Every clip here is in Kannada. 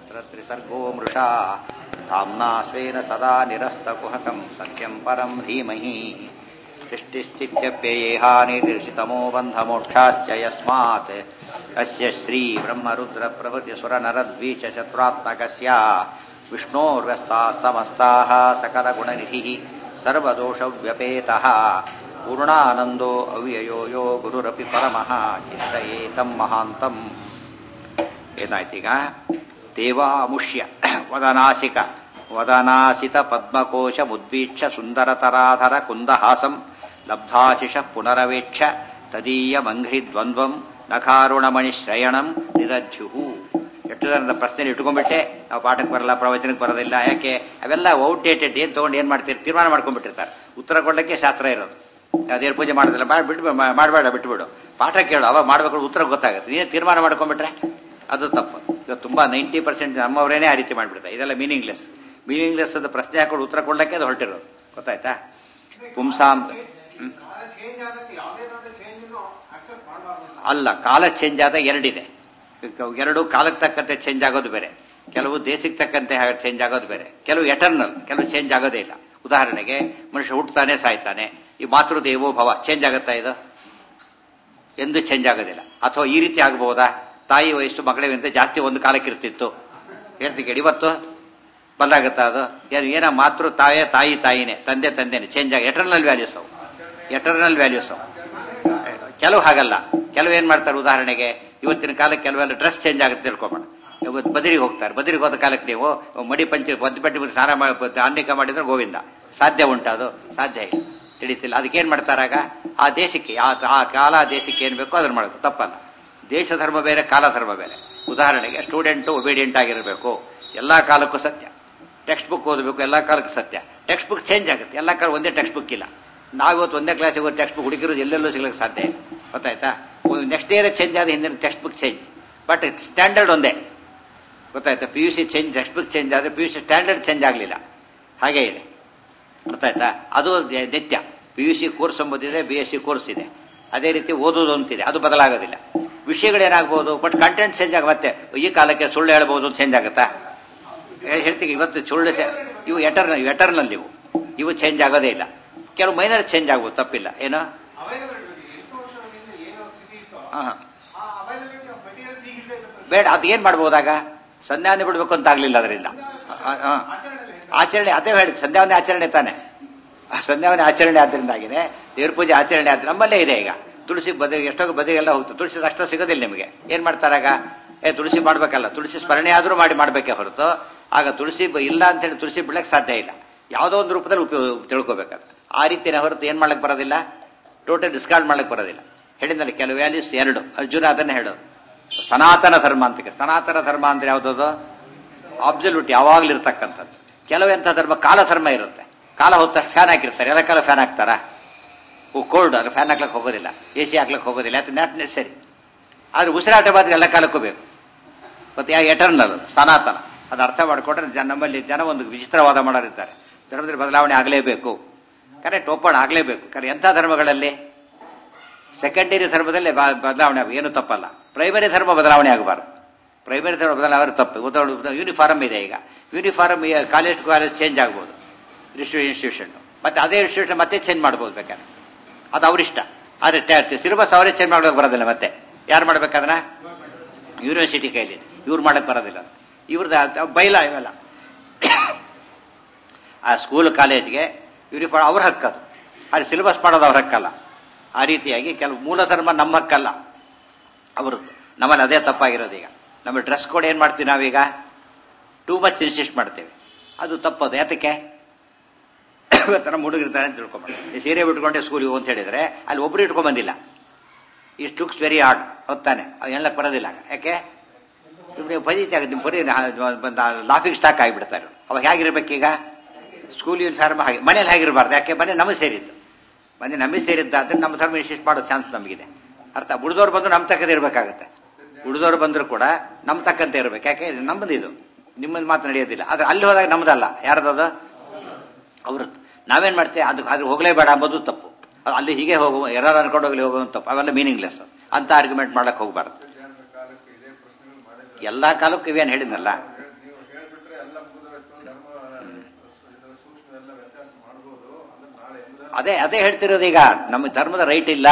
यत्र त्रिसर्गो मृषा धाम्ना स्वेन सदा निरस्तकुहकम् सत्यम् परम् धीमहि सृष्टिस्थित्यप्ययेहानिर्षितमो बन्धमोक्षाश्च यस्मात् कस्य श्रीब्रह्मरुद्रप्रभृतिसुरनरद्वीचचतुरात्मकस्य विष्णोर्व्यस्तास्तमस्ताः सकलगुणनिधिः सर्वदोषव्यपेतः पूर्णानन्दो ಅವ್ಯಯೋ ಯೋ ಗುರುರಪಿ ಪರಮಃ ಚಿಂತಯೇತಂ ಮಹಾಂತಂ ಏನಾಯ್ತೀಗ ದೇವಾಮುಷ್ಯ ವದನಾಸಿಕ ವದನಾಸಿತ ಪದ್ಮಕೋಶ ಮುದ್ವೀಕ್ಷ ಸುಂದರತರಾಧರ ಕುಂದಹಾಸಂ ಲಬ್ಧಾಶಿಷ ಪುನರವೇಕ್ಷ ತದೀಯ ಮಂಘ್ರಿ ದ್ವಂದ್ವಂ ನಖಾರುಣಮಣಿಶ್ರಯಣಂ ನಿರಧ್ಯುಹು ಎಷ್ಟು ಜನದ ಪ್ರಶ್ನೆ ಇಟ್ಕೊಂಡ್ಬಿಟ್ಟೆ ನಾವು ಪಾಠಕ್ಕೆ ಬರಲ್ಲ ಪ್ರವಚನಕ್ಕೆ ಬರೋದಿಲ್ಲ ಯಾಕೆ ಅವೆಲ್ಲ ಔಟ್ಡೇಟೆಡ್ ಏನ್ ತಗೊಂಡು ಏನ್ ಮಾಡ್ತೀರಿ ತೀರ್ಮಾನ ಮಾಡ್ಕೊಂಡ್ಬಿಟ್ಟಿರ್ತಾರೆ ಉತ್ತರ ಕೊಡ್ಲಿಕ್ಕೆ ಶಾಸ್ತ್ರ ಇರೋದು ಅದೇನು ಪೂಜೆ ಮಾಡೋದಿಲ್ಲ ಬಿಟ್ಟು ಮಾಡಬೇಡ ಬಿಟ್ಬಿಡು ಪಾಠ ಕೇಳು ಅವಾಗ ಮಾಡ್ಬೇಕು ಉತ್ತರ ಗೊತ್ತಾಗುತ್ತೆ ನೀನೇ ತೀರ್ಮಾನ ಮಾಡ್ಕೊಂಡ್ಬಿಟ್ರೆ ಅದು ತಪ್ಪು ಈಗ ತುಂಬಾ ನೈಂಟಿ ಪರ್ಸೆಂಟ್ ನಮ್ಮವರೇನೆ ಆ ರೀತಿ ಮಾಡ್ಬಿಡ್ತಾರೆ ಇದೆಲ್ಲ ಮೀನಿಂಗ್ಲೆಸ್ ಮೀನಿಂಗ್ಲೆಸ್ ಅದು ಪ್ರಶ್ನೆ ಹಾಕೊಂಡು ಉತ್ತರ ಕೊಡ್ಲಿಕ್ಕೆ ಅದು ಹೊರಟಿರೋದು ಗೊತ್ತಾಯ್ತಾ ಪುಂಸಾಂ ಹ್ಮ್. ಅಲ್ಲ ಕಾಲ ಚೇಂಜ್ ಆದ ಎರಡಿದೆ ಎರಡು ಕಾಲಕ್ಕೆ ತಕ್ಕಂತೆ ಚೇಂಜ್ ಆಗೋದು ಬೇರೆ ಕೆಲವು ದೇಶಕ್ಕೆ ತಕ್ಕಂತೆ ಚೇಂಜ್ ಆಗೋದು ಬೇರೆ ಕೆಲವು ಎಟರ್ನಲ್ ಕೆಲವು ಚೇಂಜ್ ಆಗೋದೇ ಇಲ್ಲ ಉದಾಹರಣೆಗೆ ಮನುಷ್ಯ ಹುಟ್ಟತಾನೆ ಸಾಯ್ತಾನೆ ಈ ಮಾತೃದೇವೋ ಭವ ಚೇಂಜ್ ಆಗುತ್ತಾ ಇದು ಎಂದು ಚೇಂಜ್ ಆಗೋದಿಲ್ಲ ಅಥವಾ ಈ ರೀತಿ ಆಗಬಹುದಾ ತಾಯಿ ವಯಸ್ಸು ಮಗಳಿಗಿಂತ ಜಾಸ್ತಿ ಒಂದು ಕಾಲಕ್ಕೆ ಇರ್ತಿತ್ತು ಹೇಳ್ತೀವಿ ಇವತ್ತು ಬದಲಾಗುತ್ತಾ ಅದು ಏನು ಏನ ಮಾತೃ ತಾಯೇ ತಾಯಿ ತಾಯಿನೇ ತಂದೆ ತಂದೆನೇ ಚೇಂಜ್ ಆಗಿ ಎಟರ್ನಲ್ ವ್ಯಾಲ್ಯೂಸ್ ಅವು ಎಟರ್ನಲ್ ವ್ಯಾಲ್ಯೂಸ್ ಅವು ಕೆಲವು ಹಾಗಲ್ಲ ಕೆಲವು ಏನ್ ಮಾಡ್ತಾರೆ ಉದಾಹರಣೆಗೆ ಇವತ್ತಿನ ಕಾಲಕ್ಕೆ ಕೆಲವೆಲ್ಲ ಡ್ರೆಸ್ ಚೇಂಜ್ ಆಗುತ್ತೆ ತಿಳ್ಕೊಬೇಡ ಇವತ್ತು ಬದಿರಿಗೆ ಹೋಗ್ತಾರೆ ಬದಿರಿಗೆ ಹೋದ ಕಾಲಕ್ಕೆ ನೀವು ಮಡಿ ಪಂಚ ಬದ್ದು ಪಟ್ಟಿ ಸ್ನಾನ ಮಾಡಿ ಅನ್ನಿಕ ಮಾಡಿದ್ರೆ ಗೋವಿಂದ ಸಾಧ್ಯ ಉಂಟಾ ಅದು ಸಾಧ್ಯ ಇಲ್ಲ ತಿಳಿತಿಲ್ಲ ಅದಕ್ಕೆ ಏನ್ ಮಾಡ್ತಾರಾಗ ಆ ದೇಶಕ್ಕೆ ಆ ಆ ಕಾಲ ಆ ದೇಶಕ್ಕೆ ಏನ್ ಬೇಕೋ ಅದನ್ನ ಮಾಡಬೇಕು ತಪ್ಪಲ್ಲ ದೇಶ ಧರ್ಮ ಬೇರೆ ಕಾಲ ಧರ್ಮ ಬೇರೆ ಉದಾಹರಣೆಗೆ ಸ್ಟೂಡೆಂಟ್ ಒಬಿಡಿಯಂಟ್ ಆಗಿರಬೇಕು ಎಲ್ಲಾ ಕಾಲಕ್ಕೂ ಸತ್ಯ ಟೆಕ್ಸ್ಟ್ ಬುಕ್ ಓದಬೇಕು ಎಲ್ಲಾ ಕಾಲಕ್ಕೂ ಸತ್ಯ ಟೆಕ್ಸ್ಟ್ ಬುಕ್ ಚೇಂಜ್ ಆಗುತ್ತೆ ಎಲ್ಲಾ ಕಾಲ ಒಂದೇ ಟೆಕ್ಸ್ಟ್ ಬುಕ್ ಇಲ್ಲ ನಾವಿವತ್ತು ಒಂದೇ ಕ್ಲಾಸಿಗೆ ಹೋಗಿ ಟೆಕ್ಸ್ಟ್ ಬುಕ್ ಹುಡುಕಿರೋದು ಎಲ್ಲೆಲ್ಲೂ ಸಿಗ್ಲಿಕ್ಕೆ ಸಾಧ್ಯ ಇಲ್ಲ ಗೊತ್ತಾಯ್ತಾ ನೆಕ್ಸ್ಟ್ ಇಯರ್ ಚೇಂಜ್ ಆದ ಹಿಂದಿನ textbook change but standard ಒಂದೇ ಗೊತ್ತಾಯ್ತಾ P U C change textbook change ಆದ್ರೆ P U C standard change ಆಗಲಿಲ್ಲ ಹಾಗೇ ಇದೆ ಗೊತ್ತಾಯ್ತಾ ಅದು ದೆ- ನಿತ್ಯ ಪಿ ಯು ಸಿ ಕೋರ್ಸ್ ಎಂಬುದಿದೆ ಬಿ ಎಸ್ ಸಿ ಕೋರ್ಸ್ ಇದೆ ಅದೇ ರೀತಿ ಓದೋದು ಅಂತಿದೆ ಅದು ಬದಲಾಗೋದಿಲ್ಲ ವಿಷಯಗಳೇನಾಗ್ಬೋದು ಬಟ್ ಕಂಟೆಂಟ್ ಚೇಂಜ್ ಆಗ ಮತ್ತೆ ಈ ಕಾಲಕ್ಕೆ ಸುಳ್ಳು ಹೇಳ್ಬೋದು ಚೇಂಜ್ ಆಗುತ್ತಾ ಹೇ- ಹೇಳ್ತೀವಿ ಇವತ್ತು ಸುಳ್ಳು ಚೆ- ಇವು ಎಟರ್ನಲ್ ಎಟರ್ನಲ್ ಇವು ಇವು ಚೇಂಜ್ ಆಗೋದೇ ಇಲ್ಲ ಕೆಲವು ಮೈನರ್ ಚೇಂಜ್ ಆಗ್ಬೋದು ತಪ್ಪಿಲ್ಲ ಏನೋ ಹಾ ಬೇಡ ಅದು ಏನ್ ಮಾಡ್ಬೋದಾಗ ಸಂಧ್ಯಾವನೆ ಬಿಡ್ಬೇಕು ಅಂತ ಆಗ್ಲಿಲ್ಲ ಅದರಿಂದ ಆಚರಣೆ ಅದೇ ಹೇಳಿ ಸಂಧ್ಯಾವನೆ ಆಚರಣೆ ತಾನೆ ಆ ಸಂಧ್ಯಾವನೆ ಆಚರಣೆ ಆದ್ರಿಂದ ಆಗಿದೆ ದೇವ್ರ ಪೂಜೆ ಆಚರಣೆ ಆದ್ರೆ ನಮ್ಮಲ್ಲೇ ಇದೆ ಈಗ ತುಳಸಿ ಬದಿ ಎಷ್ಟೋ ಬದಿಗೆಲ್ಲ ಹೋಗ್ತದೆ ತುಳಸಿ ಅಷ್ಟ ಸಿಗೋದಿಲ್ಲ ನಿಮಗೆ ಏನ್ ಮಾಡ್ತಾರಾಗ ಏ ತುಳಸಿ ಮಾಡ್ಬೇಕಲ್ಲ ತುಳಸಿ ಸ್ಮರಣೆ ಆದ್ರೂ ಮಾಡಿ ಮಾಡ್ಬೇಕೇ ಹೊರತು ಆಗ ತುಳಸಿ ಬ- ಇಲ್ಲ ಅಂತ ಹೇಳಿ ತುಳಸಿ ಬಿಡಕ್ ಸಾಧ್ಯ ಇಲ್ಲ ಯಾವುದೋ ಒಂದು ರೂಪದಲ್ಲಿ ಉಪಯೋಗ ತಿಳ್ಕೊಬೇಕಲ್ಲ ಆ ರೀತಿನೇ ಹೊರತು ಏನ್ ಮಾಡ್ಲಿಕ್ಕೆ ಬರೋದಿಲ್ಲ ಟೋಟಲ್ ಡಿಸ್ಕಾರ್ಡ್ ಮಾಡ್ಲಿಕ್ಕೆ ಬರೋದಿಲ್ಲ ಹೇಳಿದ್ನಲ್ಲ ಕೆಲವು ವ್ಯಾಲ್ಯೂಸ್ ಎರಡು ಅರ್ಜುನ ಅದನ್ನ ಹೇಳೋದು ಸನಾತನ ಧರ್ಮ ಅಂತ ಸನಾತನ ಧರ್ಮ ಅಂದ್ರೆ ಯಾವ್ದದು ಅಬ್ಸಲ್ಯೂಟ್ ಯಾವಾಗ್ಲೂ ಇರ್ತಕ್ಕಂಥದ್ದು ಕೆಲವೆಂಥ ಧರ್ಮ ಕಾಲ ಧರ್ಮ ಇರುತ್ತೆ ಕಾಲ ಹೋದ ತಕ್ಷಣ ಫ್ಯಾನ್ ಹಾಕಿರ್ತಾರೆ ಎಲ್ಲ ಕಾಲ ಫ್ಯಾನ್ ಹಾಕ್ತಾರ ಕೋಲ್ಡ್ ಅದು ಫ್ಯಾನ್ ಹಾಕ್ಲಕ್ಕೆ ಹೋಗೋದಿಲ್ಲ ಎ ಸಿ ಹಾಕ್ಲಕ್ಕೆ ಹೋಗೋದಿಲ್ಲ ಅದು ನಾಟ್ ನೆಸರಿ ಆದ್ರೆ ಉಸಿರಾಟ ಮಾತ್ರ ಎಲ್ಲ ಕಾಲಕ್ಕೂ ಬೇಕು ಮತ್ತೆ ಯಾ ಎಟರ್ನಲ್ ಸನಾತನ ಅದು ಅರ್ಥ ಮಾಡಿಕೊಂಡ್ರೆ ಜನ ನಮ್ಮಲ್ಲಿ ಜನ ಒಂದು ವಿಚಿತ್ರವಾದ ಮಾಡೋರಿದ್ದಾರೆ ಧರ್ಮದಲ್ಲಿ ಬದಲಾವಣೆ ಆಗಲೇಬೇಕು ಕರೆಕ್ಟ್ ಒಪ್ಪಣ ಆಗಲೇಬೇಕು ಕರೆ ಎಂಥ ಧರ್ಮಗಳಲ್ಲಿ ಸೆಕೆಂಡರಿ ಧರ್ಮದಲ್ಲಿ ಬ- ಬದಲಾವಣೆ ಆಗ ಏನು ತಪ್ಪಲ್ಲ ಪ್ರೈಮರಿ ಧರ್ಮ ಬದಲಾವಣೆ ಆಗಬಾರ್ದು ಪ್ರೈಮರಿ ಧರ್ಮ ಬದಲಾವಣೆ ತಪ್ಪು ಉದಾಹರಣೆ ಯೂನಿಫಾರ್ಮ್ ಇದೆ ಈಗ ಯೂನಿಫಾರ್ಮ್ ಕಾಲೇಜ್ ಕಾಲೇಜ್ ಚೇಂಜ್ ಆಗ್ಬೋದು ಇನ್ಸ್ಟಿಟ್ಯೂಷನ್ ಮತ್ತೆ ಅದೇ ಇನ್ಸ್ಟಿಟ್ಯೂಷನ್ ಮತ್ತೆ ಚೇಂಜ್ ಮಾಡ್ಬೋದು ಬೇಕಾದ್ರೆ ಅದು ಅವರಿಷ್ಟ ಆದ್ರೆ ಸಿಲೆಬಸ್ ಅವರೇ ಚೇಂಜ್ ಮಾಡೋಕೆ ಬರೋದಿಲ್ಲ ಮತ್ತೆ ಯಾರು ಮಾಡ್ಬೇಕದನ್ನ ಯೂನಿವರ್ಸಿಟಿ ಕೈಲಿದೆ ಇವ್ರು ಮಾಡಕ್ ಬರೋದಿಲ್ಲ ಇವ್ರದ್ದು ಬೈಲ ಇವೆಲ್ಲ ಆ ಸ್ಕೂಲ್ ಕಾಲೇಜ್ಗೆ ಯೂನಿಫಾರ್ಮ್ ಅವ್ರ ಹಕ್ಕದು ಅದು ಸಿಲೆಬಸ್ ಮಾಡೋದು ಅವ್ರ ಹಕ್ಕಲ್ಲ ಆ ರೀತಿಯಾಗಿ ಕೆಲವು ಮೂಲ ಧರ್ಮ ನಮ್ಮ ಹಕ್ಕಲ್ಲ ಅವರದ್ದು ನಮ್ಮಲ್ಲಿ ಅದೇ ತಪ್ಪಾಗಿರೋದು ಈಗ ನಮ್ಮ ಡ್ರೆಸ್ ಕೋಡ್ ಏನ್ ಮಾಡ್ತೀವಿ ನಾವೀಗ ಟೂ ಮಚ್ ಇನ್ಸಿಸ್ಟ್ ಮಾಡ್ತೇವೆ ಅದು ತಪ್ಪದು ಯಾತಕ್ಕೆ ಇವತ್ತು ನಮ್ಮ ಹುಡುಗಿರ್ತಾರೆ ಅಂತ ತಿಳ್ಕೊಂಬ ಸೀರೆ ಬಿಟ್ಕೊಂಡೆ ಸ್ಕೂಲಿಗೆ ಅಂತ ಹೇಳಿದ್ರೆ ಅಲ್ಲಿ ಒಬ್ರು ಇಟ್ಕೊಂಡ್ ಬಂದಿಲ್ಲ ಇಟ್ ಲುಕ್ಸ್ ವೆರಿ ಹಾರ್ಡ್ ಹೊತ್ತಾನೆ ಅವ್ ಹೇಳಕ್ ಬರೋದಿಲ್ಲ ಯಾಕೆ ನಿಮ್ಗೆ ಫಜಿತಿ ಆಗುತ್ತೆ ನಿಮ್ ಬರೀ ಲಾಫಿಂಗ್ ಸ್ಟಾಕ್ ಆಗಿಬಿಡ್ತಾರೆ ಅವಾಗ ಹೇಗಿರ್ಬೇಕೀಗ ಸ್ಕೂಲ್ ಯೂನಿಫಾರ್ಮ್ ಹಾಗೆ ಮನೇಲಿ ಹೇಗಿರಬಾರ್ದು ಯಾಕೆ ಮನೆ ನಮಗೆ ಸೇರಿದ್ದು ಮನೆ ನಮಗೆ ಸೇರಿದ್ದಾದ್ರೆ ನಮ್ಮ ಧರ್ಮ ಇನ್ಸಿಸ್ಟ್ ಮಾಡೋ ಚಾನ್ಸ್ ನಮಗಿದೆ ಅರ್ಥ ಉಳಿದವ್ರು ಬಂದು ನಮ್ಮ ತಕ್ಕಂತೆ ಇರಬೇಕಾಗತ್ತೆ ಉಳಿದವ್ರು ಬಂದ್ರು ಕೂಡ ನಮ್ಮ ತಕ್ಕಂತೆ ಇರ್ಬೇಕು ಯಾಕೆ ಇದು ನಮ್ಮದು ಇದು ನಿಮ್ಮದು ಮಾತು ನಡೆಯೋದಿಲ್ಲ ಆದ್ರೆ ಅಲ್ಲಿ ಹೋದಾಗ ನಮ್ದಲ್ಲ ಯಾರ್ದದು ಅವ್ರದ್ದು ನಾವೇನ್ ಮಾಡ್ತೇವೆ ಅದು ಅದು ಹೋಗ್ಲೇಬೇಡ ಅಂಬೋದು ತಪ್ಪು ಅದು ಅಲ್ಲಿ ಹೀಗೆ ಹೋಗುವ ಯಾರು ಅನ್ಕೊಂಡು ಹೋಗ್ಲಿ ಹೋಗುವ ತಪ್ಪು ಅವೆಲ್ಲ ಮೀನಿಂಗ್ಲೆಸ್ ಅಂತ ಆರ್ಗ್ಯುಮೆಂಟ್ ಮಾಡಕ್ ಹೋಗ್ಬಾರ್ದು ಎಲ್ಲಾ ಕಾಲಕ್ಕೂ ಇವೇನು ಹೇಳಿದ್ನಲ್ಲ ಅದೇ ಅದೇ ಹೇಳ್ತಿರೋದು ಈಗ ನಮ್ಮ ಧರ್ಮದ ರೈಟ್ ಇಲ್ಲ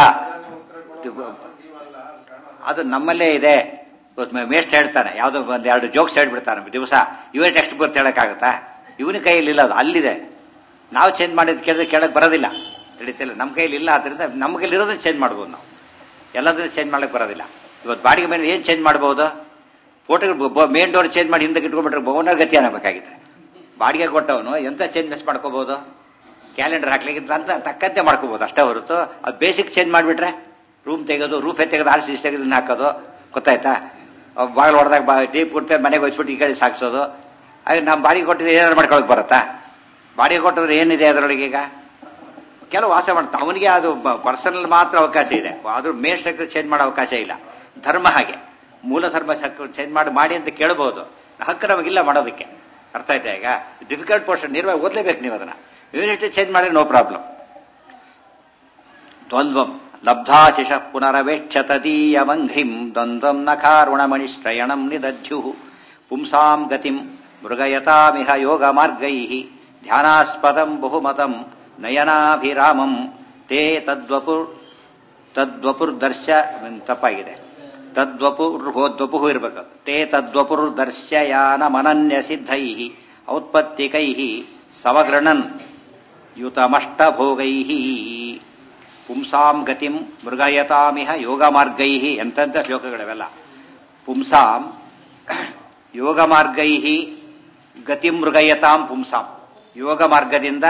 ಅದು ನಮ್ಮಲ್ಲೇ ಇದೆ ಮೇಸ್ಟ್ ಹೇಳ್ತಾನೆ ಯಾವ್ದೋ ಒಂದ್ ಎರಡು ಜೋಕ್ಸ್ ಹೇಳ್ಬಿಡ್ತಾನೆ ದಿವಸ ಇವೇ ಟೆಕ್ಸ್ಟ್ ಬರ್ತ್ ಹೇಳಕ್ಕಾಗತ್ತಾ ಇವನ ಕೈಯಲ್ಲಿ ಇಲ್ಲ ಅದು ಅಲ್ಲಿದೆ ನಾವು ಚೇಂಜ್ ಮಾಡಿದ್ ಕೇಳಿದ್ರೆ ಕೇಳಕ್ ಬರೋದಿಲ್ಲ ತಿಳಿತಿಲ್ಲ ನಮ್ಮ ಕೈಯಲ್ಲಿ ಇಲ್ಲ ಆದ್ರಿಂದ ನಮ್ಮ ಕೈಲಿ ಇರೋದನ್ನ ಚೇಂಜ್ ಮಾಡ್ಬೋದು ನಾವು ಎಲ್ಲದನ್ನ ಚೇಂಜ್ ಮಾಡಕ್ ಬರೋದಿಲ್ಲ ಇವತ್ತು ಬಾಡಿಗೆ ಮೇಲೆ ಏನ್ ಚೇಂಜ್ ಮಾಡ್ಬೋದು ಫೋಟೋ ಮೇನ್ ಡೋರ್ ಚೇಂಜ್ ಮಾಡಿ ಹಿಂದಕ್ಕೆ ಇಟ್ಕೊಂಡ್ಬಿಟ್ರೆ ಓನರ್ ಗತಿ ಅನ್ನಬೇಕಾಗಿತ್ತು ಬಾಡಿಗೆ ಕೊಟ್ಟವನು ಎಂತ ಚೇಂಜ್ ಮಿಸ್ ಮಾಡ್ಕೋಬಹುದು ಕ್ಯಾಲೆಂಡರ್ ಹಾಕ್ಲಿಕ್ಕೆ ಅಂತ ತಕ್ಕಂತೆ ಮಾಡ್ಕೋಬಹುದು ಅಷ್ಟೇ ಹೊರತು ಅದು ಬೇಸಿಕ್ ಚೇಂಜ್ ಮಾಡಿಬಿಟ್ರೆ ರೂಮ್ ತೆಗೆದು ರೂಫ್ ತೆಗೆದು ಆರ್ ಸಿ ತೆಗೆದು ಹಾಕೋದು ಗೊತ್ತಾಯ್ತಾ ಬಾಗಿಲು ಹೊಡೆದಾಗ ಬಾ ಟೀಪ್ ಕೊಡ್ತಾರೆ ಮನೆಗೆ ಹೋಗ್ಬಿಟ್ಟು ಈ ಕಡೆ ಸಾಕ್ಸೋದು ಆಗ ನಮ್ಮ ಬಾಡಿಗೆ ಕೊಟ್ಟಿದ್ರೆ ಏನಾದ್ರು ಮಾಡ್ಕೊಳಕ್ ಬರುತ್ತಾ ಬಾಡಿಗೆ ಕೊಟ್ಟಿದ್ರೆ ಏನಿದೆ ಅದರೊಳಗೆ ಈಗ ಕೆಲವು ವಾಸ ಮಾಡ್ತಾ ಅವನಿಗೆ ಅದು ಪರ್ಸನಲ್ ಮಾತ್ರ ಅವಕಾಶ ಇದೆ ಆದ್ರೂ ಮೇನ್ ಸ್ಟ್ರಕ್ಚರ್ ಚೇಂಜ್ ಮಾಡೋ ಅವಕಾಶ ಇಲ್ಲ ಧರ್ಮ ಹಾಗೆ ಮೂಲ ಧರ್ಮ ಚೇಂಜ್ ಮಾಡಿ ಮಾಡಿ ಅಂತ ಕೇಳಬಹುದು ಹಕ್ಕು ನಮಗಿಲ್ಲ ಮಾಡೋದಕ್ಕೆ ಅರ್ಥ ಆಯ್ತಾ ಈಗ ಡಿಫಿಕಲ್ಟ್ ಪೋರ್ಷನ್ ನಿರ್ವಹ ಓದ್ಲೇಬೇಕು ನೀವು ಅದನ್ನ ಯೂನಿಟ್ ಚೇಂಜ್ ಮಾಡಿದ್ರೆ ನೋ ಪ್ರಾಬ್ಲಮ್ ದ್ವಂದ್ವಂ ಲಬ್ಧಾಶಿಷ ಪುನರವೇಕ್ಷ ತದೀಯಮಂಘ್ರಿಂ ದ್ವಂದ್ವಂ ನಖಾರುಣಮಣಿಶ್ರಯಣಂ ನಿದಧ್ಯು ಪುಂಸಾಂ ಗತಿಂ ಮೃಗಯತಾಮಿಹ ಯೋಗ ಮಾರ್ಗೈ ಧ್ಯಾನಾಸ್ಪದಂ ಬಹುಮತಂ ನಯನಾಭಿರಾಮಂ ತೇ ತದ್ವಪುರ್ ತದ್ವಪುರ್ದರ್ಶ ತಪ್ಪಾಗಿದೆ ತದ್ವಪುರ್ಹೋದ್ವಪು ಇರ್ಬೇಕು ತೇ ತದ್ವಪುರ್ ದರ್ಶಯಾನಮನನ್ಯ ಸಿದ್ಧೈ ಔತ್ಪತ್ತಿಕೈ ಸವಗೃಣನ್ ಯುತಮಷ್ಟಭೋಗೈ ಪುಂಸಾಂ ಗತಿಂ ಮೃಗಯತಾಮಿಹ ಯೋಗ ಮಾರ್ಗೈ ಎಂತೆಂಥ ಶ್ಲೋಕಗಳಿವೆಲ್ಲ ಪುಂಸಾಂ ಯೋಗ ಮಾರ್ಗೈ ಗತಿ ಮೃಗಯತಾಂ ಪುಂಸಾಂ ಯೋಗ ಮಾರ್ಗದಿಂದ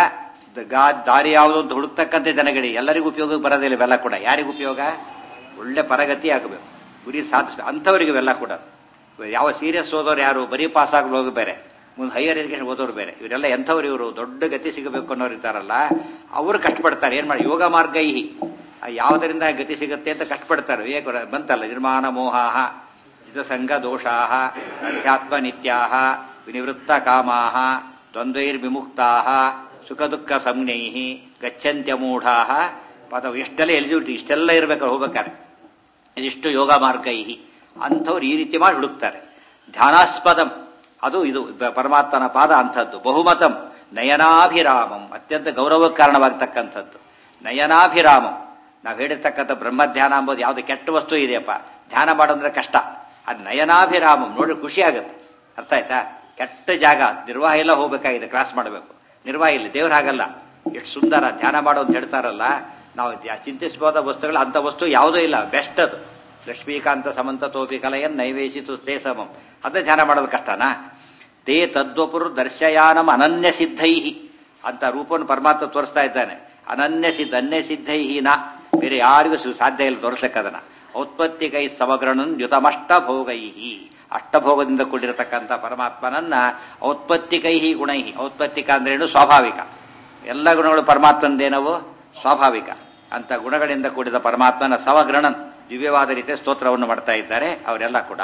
ದಾರಿ ಯಾವುದು ಅಂತ ಹುಡುಕ್ತಕ್ಕಂಥ ಜನಗಳಿಗೆ ಎಲ್ಲರಿಗೂ ಉಪಯೋಗ ಬರೋದಿಲ್ಲ ಇವೆಲ್ಲ ಕೂಡ ಯಾರಿಗೂ ಉಪಯೋಗ ಒಳ್ಳೆ ಪರಗತಿ ಆಗಬೇಕು ಗುರಿ ಸಾಧಿಸ್ಬೇಕು ಅಂಥವ್ರಿಗೆ ಇವೆಲ್ಲ ಕೂಡ ಯಾವ ಸೀರಿಯಸ್ ಓದೋರು ಯಾರು ಬರೀ ಪಾಸ್ ಆಗಲು ಹೋಗಿ ಬೇರೆ ಮುಂದೆ ಹೈಯರ್ ಎಜುಕೇಶನ್ ಓದೋರು ಬೇರೆ ಇವರೆಲ್ಲ ಎಂಥವ್ರು ಇವರು ದೊಡ್ಡ ಗತಿ ಸಿಗಬೇಕು ಅನ್ನೋರು ಇರ್ತಾರಲ್ಲ ಅವರು ಕಷ್ಟಪಡ್ತಾರೆ ಏನ್ ಮಾಡಿ ಯೋಗ ಮಾರ್ಗ ಇಹಿ ಯಾವುದರಿಂದ ಗತಿ ಸಿಗುತ್ತೆ ಅಂತ ಕಷ್ಟಪಡ್ತಾರೆ ವಿವೇಕ ಬಂತಲ್ಲ ನಿರ್ಮಾಣ ಮೋಹಾಹ ಜಿತಸಂಗ ದೋಷಾಹ ಅಧ್ಯಾತ್ಮ ನಿತ್ಯಾಹ ವಿನಿವೃತ್ತ ಕಾಮಾಹ ದ್ವಂದ್ವೈರ್ವಿಮುಕ್ತಾಹ ಸುಖ ದುಃಖ ಸಂಜ್ಞೈ ಗಚ್ಚಂತ್ಯಮೂಢಾಹ ಪದ ಎಷ್ಟೆಲ್ಲ ಎಲಿಜಿಬಿಲಿಟಿ ಇಷ್ಟೆಲ್ಲ ಇರ್ಬೇಕು ಹೋಗ್ಬೇಕಾರೆ ಇದಿಷ್ಟು ಯೋಗ ಮಾರ್ಗ ಇಹಿ ಅಂಥವ್ರು ಈ ರೀತಿ ಮಾಡಿ ಹುಡುಕ್ತಾರೆ ಧ್ಯಾನಾಸ್ಪದಂ ಅದು ಇದು ಪರಮಾತ್ಮನ ಪಾದ ಅಂಥದ್ದು ಬಹುಮತಂ ನಯನಾಭಿರಾಮಂ ಅತ್ಯಂತ ಗೌರವಕ್ಕೆ ಕಾರಣವಾಗತಕ್ಕಂಥದ್ದು ನಯನಾಭಿರಾಮಂ ನಾವು ಹೇಳಿರ್ತಕ್ಕಂಥ ಬ್ರಹ್ಮಧ್ಯಾನ ಅಂಬೋದು ಯಾವ್ದು ಕೆಟ್ಟ ವಸ್ತು ಇದೆಯಪ್ಪ ಧ್ಯಾನ ಮಾಡೋದ್ರೆ ಕಷ್ಟ ಅದು ನಯನಾಭಿರಾಮಂ ನೋಡಿ ಖುಷಿ ಆಗುತ್ತೆ ಅರ್ಥ ಆಯ್ತಾ ಕೆಟ್ಟ ಜಾಗ ನಿರ್ವಾಹ ಎಲ್ಲ ಹೋಗ್ಬೇಕಾಗಿದೆ ಕ್ರಾಸ್ ಮಾಡಬೇಕು ನಿರ್ವಾಹ ಇಲ್ಲ ದೇವ್ರ ಹಾಗಲ್ಲ ಎಷ್ಟು ಸುಂದರ ಧ್ಯಾನ ಮಾಡೋ ಅಂತ ಹೇಳ್ತಾರಲ್ಲ ನಾವು ಚಿಂತಿಸಬಹುದ ವಸ್ತುಗಳು ಅಂತ ವಸ್ತು ಯಾವುದೂ ಇಲ್ಲ ಬೆಸ್ಟ್ ಅದು ಲಕ್ಷ್ಮೀಕಾಂತ ಸಮಂತ ತೋಪಿ ಕಲೆಯನ್ ನೈವೇಶಿತು ತೇ ಸಮಂ ಅದೇ ಧ್ಯಾನ ಮಾಡೋದು ಕಷ್ಟನಾ ತೇ ತದ್ವಪುರು ದರ್ಶಯಾನಂ ಅನನ್ಯ ಸಿದ್ಧೈ ಅಂತ ರೂಪವನ್ನು ಪರಮಾತ್ಮ ತೋರಿಸ್ತಾ ಇದ್ದಾನೆ ಅನನ್ಯ ಸಿದ್ಧ ಅನ್ಯ ಸಿದ್ಧೈ ನಾ ಬೇರೆ ಯಾರಿಗೂ ಸಾಧ್ಯ ಇಲ್ಲ ತೋರಿಸ್ಲಿಕ್ಕೆ ಅದನ್ನ ಔತ್ಪತ್ತಿ ಕೈ ಸಮಗ್ರನನ್ ಯುತಮಷ್ಟ ಭೋಗೈ ಅಷ್ಟಭೋಗದಿಂದ ಕೂಡಿರತಕ್ಕಂಥ ಪರಮಾತ್ಮನನ್ನ ಔತ್ಪತ್ತಿಕೈ ಗುಣೈ ಔತ್ಪತ್ತಿಕ ಅಂದ್ರೇನು ಸ್ವಾಭಾವಿಕ ಎಲ್ಲ ಗುಣಗಳು ಪರಮಾತ್ಮಂದೇನವು ಸ್ವಾಭಾವಿಕ ಅಂತ ಗುಣಗಳಿಂದ ಕೂಡಿದ ಪರಮಾತ್ಮನ ಸವಗ್ರಣನ್ ದಿವ್ಯವಾದ ರೀತಿಯ ಸ್ತೋತ್ರವನ್ನು ಮಾಡ್ತಾ ಇದ್ದಾರೆ ಅವರೆಲ್ಲ ಕೂಡ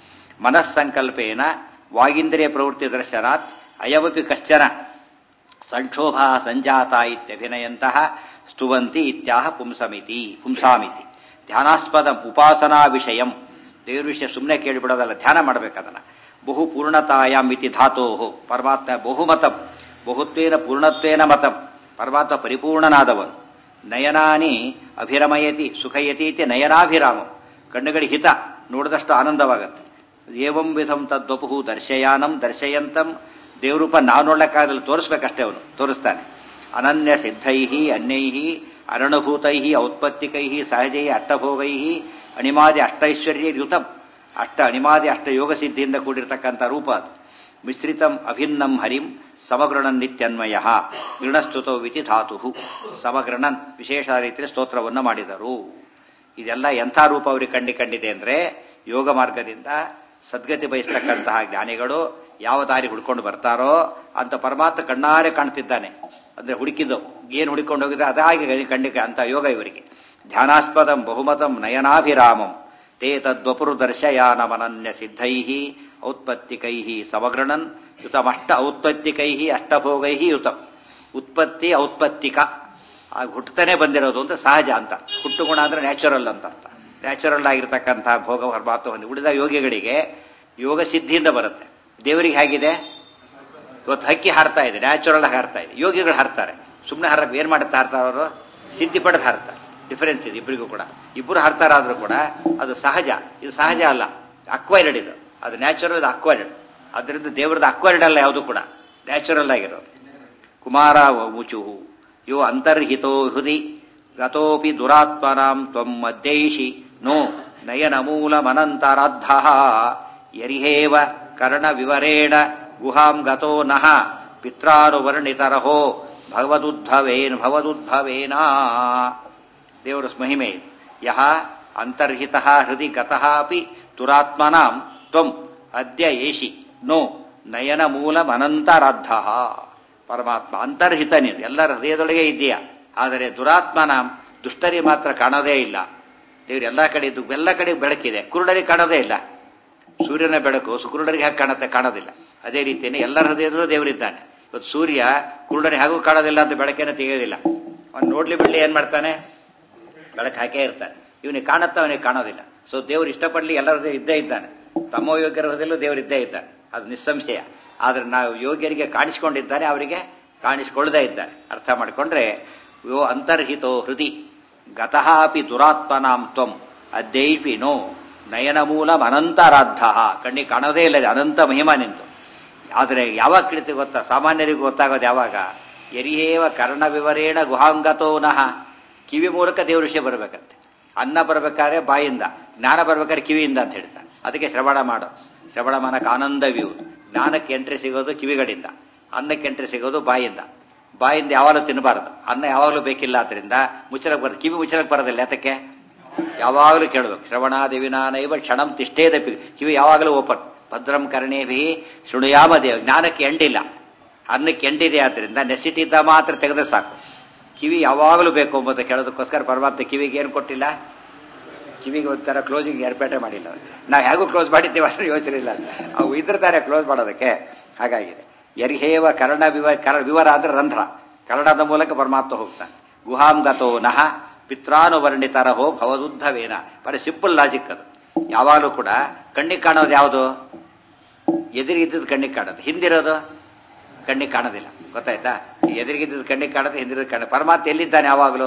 ಮನಸ್ಸಂಕಲ್ಪೇನ ವಾಗಿಂದ್ರಿಯ ಪ್ರವೃತ್ತಿ ದರ್ಶನಾತ್ ಅಯವಪಿ ಕಶ್ಚನ ಸಂಕ್ಷೋಭ ಸಂಜಾತ ಇತ್ಯಭಿನಯಂತಹ ಸ್ತುವಂತಿ ಇತ್ಯಾಹ ಪುಂಸಮಿತಿ ಪುಂಸಾಮಿತಿ ಧ್ಯಾನಾಸ್ಪದ ಉಪಾಸನಾ ವಿಷಯಂ ದೇವ್ರ ವಿಷಯ ಸುಮ್ಮನೆ ಕೇಳಿಬಿಡೋದಲ್ಲ ಧ್ಯಾನ ಮಾಡ್ಬೇಕದನ್ನ ಬಹು ಪೂರ್ಣತಾಯಾಮ್ ಇತಿ ಧಾತೋ ಪರಮಾತ್ಮ ಬಹುಮತಂ ಬಹುತ್ವೇನ ಪೂರ್ಣತ್ವೇನ ಮತಂ ಪರಮಾತ್ಮ ಪರಿಪೂರ್ಣನಾದವನು ನಯನಾನಿ ಅಭಿರಮಯತಿ ಸುಖಯತಿ ಇತಿ ನಯನಾಭಿರಾಮಂ ಕಣ್ಣುಗಳಿಗೆ ಹಿತ ನೋಡಿದಷ್ಟು ಆನಂದವಾಗತ್ತೆ ಏವಂ ವಿಧಂ ತದ್ವಪು ದರ್ಶಯಾನಂ ದರ್ಶಯಂತಂ ದೇವರೂಪ ನಾವು ನೋಡ್ಲಕ್ಕಾಗಲ್ಲ ತೋರಿಸ್ಬೇಕಷ್ಟೇ ಅವನು ತೋರಿಸ್ತಾನೆ ಅನನ್ಯ ಸಿದ್ಧೈ ಅನ್ಯೈ ಅರಣಭೂತೈ ಔತ್ಪತ್ತಿಕೈ ಸಹಜೈ ಅಷ್ಟಭೋಗೈ ಅಣಿಮಾದಿ ಅಷ್ಟೈಶ್ವರ್ಯ ಯುತಂ ಅಷ್ಟ ಅಣಿಮಾದಿ ಅಷ್ಟ ಯೋಗ ಸಿದ್ಧಿಯಿಂದ ಕೂಡಿರ್ತಕ್ಕಂಥ ರೂಪ ಅದು ಮಿಶ್ರಿತಂ ಅಭಿನ್ನಂ ಹರಿಂ ಸಮಗೃಣನ್ ನಿತ್ಯನ್ವಯ ಗೃಣಸ್ತುತೋ ವಿತಿ ಧಾತು ಸಮಗೃಣನ್ ವಿಶೇಷ ರೀತಿಯ ಸ್ತೋತ್ರವನ್ನು ಮಾಡಿದರು ಇದೆಲ್ಲ ಎಂಥ ರೂಪ ಅವರಿಗೆ ಕಂಡಿ ಕಂಡಿದೆ ಅಂದ್ರೆ ಯೋಗ ಮಾರ್ಗದಿಂದ ಸದ್ಗತಿ ಬಯಸ್ತಕ್ಕಂತಹ ಜ್ಞಾನಿಗಳು ಯಾವ ದಾರಿ ಹುಡ್ಕೊಂಡು ಬರ್ತಾರೋ ಅಂತ ಪರಮಾತ್ಮ ಕಣ್ಣಾರೆ ಕಾಣ್ತಿದ್ದಾನೆ ಅಂದ್ರೆ ಹುಡುಕಿದ್ದು ಏನ್ ಹುಡುಕೊಂಡು ಹೋಗಿದೆ ಅದಾಗಿ ಕಂಡಿಕೆ ಅಂತ ಯೋಗ ಇವರಿಗೆ ಧ್ಯಾನಾಸ್ಪದಂ ಬಹುಮತಂ ನಯನಾಭಿರಾಮಂ ತೇ ತದ್ವಪುರು ದರ್ಶಯಾನಮನನ್ಯ ಸಿದ್ಧೈ ಔತ್ಪತ್ತಿಕೈ ಸಮಗ್ರಣನ್ ಯುತಮಷ್ಟ ಔತ್ಪತ್ತಿಕೈ ಅಷ್ಟಭೋಗೈ ಯುತಂ ಉತ್ಪತ್ತಿ ಔತ್ಪತ್ತಿಕ ಹುಟ್ಟತಾನೆ ಬಂದಿರೋದು ಅಂತ ಸಹಜ ಅಂತ ಹುಟ್ಟುಗುಣ ಅಂದ್ರೆ ನ್ಯಾಚುರಲ್ ಅಂತ ಅರ್ಥ ನ್ಯಾಚುರಲ್ ಆಗಿರ್ತಕ್ಕಂತಹ ಭೋಗ ಪರಮಾತ್ಮ ಹೊಂದಿ ಉಳಿದ ಯೋಗಿಗಳಿಗೆ ಯೋಗ ಸಿದ್ಧಿಯಿಂದ ಬರುತ್ತೆ ದೇವರಿಗೆ ಹೇಗಿದೆ ಇವತ್ತು ಹಕ್ಕಿ ಹಾರ್ತಾ ಇದೆ ನ್ಯಾಚುರಲ್ ಆಗಿ ಹಾರ್ತಾ ಇದೆ ಯೋಗಿಗಳು ಹಾರ್ತಾರೆ ಸುಮ್ಮನೆ ಹಾರಕ್ಕೆ ಏನ್ ಮಾಡುತ್ತಾ ಹಾರ್ತಾರೆ ಅವರು ಸಿದ್ಧಿ ಪಡೆದು ಹಾರ್ತಾರೆ ಡಿಫರೆನ್ಸ್ ಇದೆ ಇಬ್ಬರಿಗೂ ಕೂಡ ಇಬ್ಬರು ಹಾರ್ತಾರಾದ್ರೂ ಕೂಡ ಅದು ಸಹಜ ಇದು ಸಹಜ ಅಲ್ಲ ಅಕ್ವೈರ್ಡ್ ಇದು ಅದು ನ್ಯಾಚುರಲ್ ಇದು ಅಕ್ವೈರ್ಡ್ ಅದರಿಂದ ದೇವರದ ಅಕ್ವೈರ್ಡ್ ಅಲ್ಲ ಯಾವುದು ಕೂಡ ನ್ಯಾಚುರಲ್ ಆಗಿರೋದು ಕುಮಾರ ಮುಚುಹು ಯೋ ಅಂತರ್ಹಿತೋ ಹೃದಿ ಗತೋಪಿ ದುರಾತ್ಮನಾಂ ತ್ವಂ ಮಧ್ಯೈಷಿ ನೋ ನಯನ ಮೂಲಮನಂತರಾದ್ಧ ಯರಿಹೇವ ಕರ್ಣ ವಿವರೇಣ ಗುಹಾಂ ಗತೋ ನಃ ಪಿತ್ರಾನುವರ್ಣಿತರಹೋ ಭಗವದುದ್ಭವೇನ್ ಭವದುದ್ಭವೇನ ದೇವರ ಮಹಿಮೆ ಇದು. ಯಹ ಅಂತರ್ಹಿತ ಹೃದಯ ಗತಃ ಅಪಿ ದುರಾತ್ಮನಾಂ ತ್ವಂ ಅದ್ಯ ಏಷಿ ನೋ ನಯನ ಮೂಲಮನಂತರಾದ್ಧ ಪರಮಾತ್ಮ ಅಂತರ್ಹಿತ ನೀನು ಎಲ್ಲರ ಹೃದಯದೊಳಗೆ ಇದೆಯಾ ಆದರೆ ದುರಾತ್ಮನ ದುಷ್ಟರಿ ಮಾತ್ರ ಕಾಣೋದೇ ಇಲ್ಲ ದೇವ್ರು ಎಲ್ಲ ಕಡೆ ಇದ್ದು ಎಲ್ಲ ಕಡೆ ಬೆಳಕಿದೆ ಕುರುಡರಿಗೆ ಕಾಣೋದೇ ಇಲ್ಲ ಸೂರ್ಯನ ಬೆಳಕು ಸುಕುರುಡರಿಗೆ ಹಾಗೆ ಕಾಣುತ್ತೆ ಕಾಣೋದಿಲ್ಲ ಅದೇ ರೀತಿಯೇ ಎಲ್ಲರ ಹೃದಯದಲ್ಲೂ ದೇವರಿದ್ದಾನೆ ಇವತ್ತು ಸೂರ್ಯ ಕುರುಡರಿಗೆ ಹಾಗೂ ಕಾಣೋದಿಲ್ಲ ಅಂತ ಬೆಳಕೇನೆ ತೆಗೆಯೋದಿಲ್ಲ ಅವ್ನು ನೋಡ್ಲಿ ಬಿಡ್ಲಿ ಏನ್ ಮಾಡ್ತಾನೆ ಬೆಳಕು ಹಾಕೇ ಇರ್ತಾನೆ ಇವನಿಗೆ ಕಾಣುತ್ತ ಅವನಿಗೆ ಕಾಣೋದಿಲ್ಲ ಸೊ ದೇವ್ರು ಇಷ್ಟಪಡ್ಲಿ ಎಲ್ಲರ ಹೃದಯ ಇದ್ದೇ ಇದ್ದಾನೆ ತಮ್ಮ ಯೋಗ್ಯರ ಹೃದಯಲ್ಲೂ ದೇವರು ಇದ್ದೇ ಇದ್ದಾನೆ ಅದು ನಿಸ್ಸಂಶಯ ಆದ್ರೆ ನಾವು ಯೋಗ್ಯರಿಗೆ ಕಾಣಿಸಿಕೊಂಡಿದ್ದಾನೆ ಅವರಿಗೆ ಕಾಣಿಸಿಕೊಳ್ಳದೇ ಇದ್ದಾನೆ ಅರ್ಥ ಮಾಡಿಕೊಂಡ್ರೆ ಯೋ ಅಂತರ್ಹಿತೋ ಹೃದಿ ಗತಃ ಅಪಿ ದುರಾತ್ಮನಾಂ ತ್ವಂ ಅದ್ಯೈಪಿ ನೋ ನಯನ ಮೂಲ ಅನಂತರಾದ್ಧ ಕಣ್ಣಿಗೆ ಕಾಣೋದೇ ಇಲ್ಲ ಇದು ಅನಂತ ಮಹಿಮಾ ನಿಂತು ಆದರೆ ಯಾವಾಗ ತಿಳಿತು ಗೊತ್ತಾ ಸಾಮಾನ್ಯರಿಗೂ ಗೊತ್ತಾಗೋದು ಯಾವಾಗ ಎರಿಹೇವ ಕರ್ಣ ವಿವರೇಣ ಗುಹಾಂಗತೋ ನಃ ಕಿವಿ ಮೂಲಕ ದೇವ್ರ ವಿಷಯ ಬರಬೇಕಂತೆ ಅನ್ನ ಬರಬೇಕಾದ್ರೆ ಬಾಯಿಂದ ಜ್ಞಾನ ಬರ್ಬೇಕಾದ್ರೆ ಕಿವಿಯಿಂದ ಅಂತ ಹೇಳ್ತಾರೆ ಅದಕ್ಕೆ ಶ್ರವಣ ಮಾಡು ಶ್ರವಣ ಮನಕ್ಕೆ ಆನಂದವಿವು ಜ್ಞಾನಕ್ಕೆ ಎಂಟ್ರಿ ಸಿಗೋದು ಕಿವಿಗಳಿಂದ ಅನ್ನಕ್ಕೆ ಎಂಟ್ರಿ ಸಿಗೋದು ಬಾಯಿಂದ ಬಾಯಿಂದ ಯಾವಾಗಲೂ ತಿನ್ನಬಾರದು ಅನ್ನ ಯಾವಾಗಲೂ ಬೇಕಿಲ್ಲ ಆದ್ರಿಂದ ಮುಚ್ಚಲಕ್ಕೆ ಬರೋದು ಕಿವಿ ಮುಚ್ಚಲಕ್ಕೆ ಬರೋದಿಲ್ಲ ಯಾತಕ್ಕೆ ಯಾವಾಗಲೂ ಕೇಳಬೇಕು ಶ್ರವಣಾದಿವಿನಾನೈವ ಕ್ಷಣಂ ತಿಷ್ಟೇದಪಿ ಕಿವಿ ಯಾವಾಗಲೂ ಓಪನ್ ಭದ್ರಂ ಕರ್ಣೇಭಿ ಶೃಣುಯಾಮ ದೇವ ಜ್ಞಾನಕ್ಕೆ ಎಂಡಿಲ್ಲ ಅನ್ನಕ್ಕೆ ಎಂಡಿದೆ ಆದ್ರಿಂದ ನೆಸಿಟಿದ್ದ ಮಾತ್ರ ತೆಗೆದ್ರೆ ಸಾಕು ಕಿವಿ ಯಾವಾಗಲೂ ಬೇಕು ಎಂಬುದು ಕೇಳೋದಕ್ಕೋಸ್ಕರ ಪರಮಾತ್ಮ ಕಿವಿಗೆ ಏನು ಕೊಟ್ಟಿಲ್ಲ ಕಿವಿಗೆ ಒಂಥರ ಕ್ಲೋಸಿಂಗ್ ಏರ್ಪೇಟೆ ಮಾಡಿಲ್ಲ ನಾವು ಹೇಗೂ ಕ್ಲೋಸ್ ಮಾಡಿದ್ದೇವೆ ಅಷ್ಟು ಯೋಚನೆ ಇಲ್ಲ ಅವು ಇದ್ರ ತಾರೆ ಕ್ಲೋಸ್ ಮಾಡೋದಕ್ಕೆ ಹಾಗಾಗಿದೆ ಯರ್ಹೇವ ಕರ್ಣ ವಿವ ಕರ ವಿವರ ಅಂದ್ರೆ ರಂಧ್ರ ಕನ್ನಡದ ಮೂಲಕ ಪರಮಾತ್ಮ ಹೋಗ್ತಾನೆ ಗುಹಾಂ ಗತೋ ನಹ ಪಿತ್ರಾನುವರ್ಣಿತರಹೋ ಭವದುದ್ಧವೇನ ಬರೀ ಸಿಂಪಲ್ ಲಾಜಿಕ್ ಅದು ಯಾವಾಗಲೂ ಕೂಡ ಕಣ್ಣಿಗೆ ಕಾಣೋದು ಯಾವುದು ಎದುರಿಗಿದ್ದದ್ದು ಕಣ್ಣಿಗೆ ಕಾಣೋದು ಹಿಂದಿರೋದು ಕಣ್ಣಿಗೆ ಕಾಣೋದಿಲ್ಲ ಗೊತ್ತಾಯ್ತಾ ಎದುರಿಗಿದ್ದದ್ದು ಕಣ್ಣಿಗೆ ಕಾಣೋದು ಹಿಂದಿರೋದು ಕಣ್ಣ ಪರಮಾತ್ಮ ಎಲ್ಲಿದ್ದಾನೆ ಯಾವಾಗಲೂ